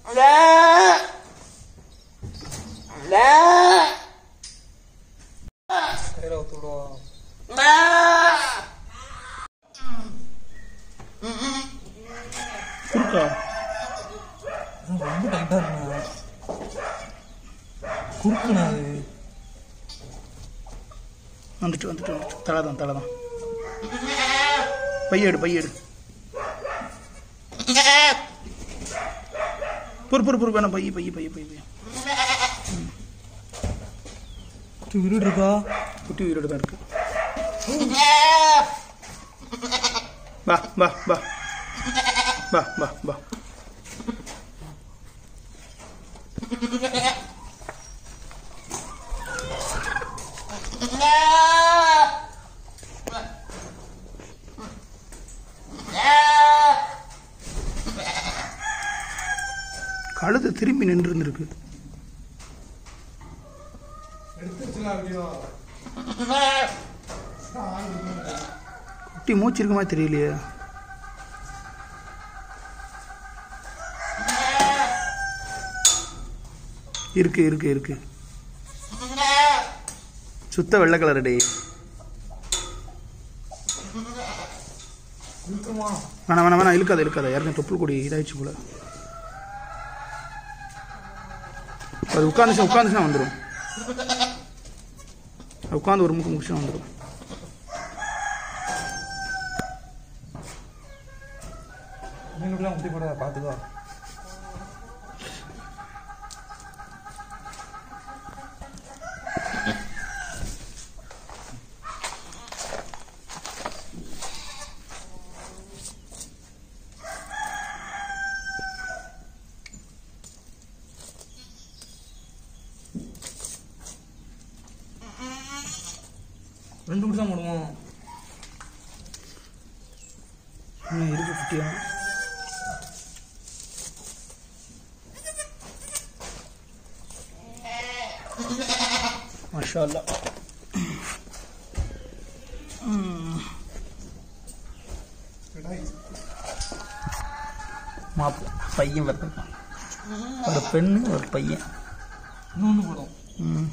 வேற ஒத்துடுவோம் குறுக்கா ரொம்ப டைட்டா இருக்குண்ணா குறுக்குண்ணா அது வந்துட்டு வந்துட்டு வந்துட்டு தலை தான் தலை தான் பையெடு பையெடு பொறு பொறு பொறு வேணாம் பைய பைய பைய பைய பைய குட்டி உருடு இருக்கா குட்டி உயிரோடு தான் இருக்கு வா வா வா வா வா வா கழுத்து திரும்பி நின்று இருந்திருக்கு குட்டி மூச்சு இருக்க மாதிரி தெரியலையே இருக்கு இருக்கு இருக்கு சுத்த வெள்ளை கலர் டே வேணாம் வேணாம் வேணாம் இழுக்காத இழுக்காத யாருக்கும் தொப்புள் கொடி இதாயிடுச்சு போல அது உட்காந்துச்சுன்னா உட்காந்துச்சுன்னா வந்துடும் உட்காந்து ஒரு முக்கு முடிச்சுனா வந்துடும் மீனுக்குலாம் குட்டி போட பார்த்துக்கோ ரெண்டு குட்டி தான் போடுவோம் இன்னும் இருக்கு குட்டியா மாஷா அல்லாஹ். ம். மாப்பிள்ளை பையன் வரதான் ஒரு பெண்ணு ஒரு பையன் இன்னொன்று போடும் ம்.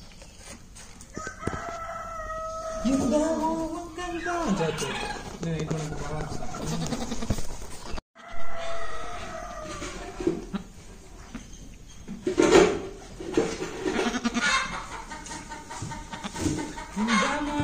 இந்த ஓவங்கள் தான் சேர்த்து வெயிட் பண்ணி போகலாம் இந்த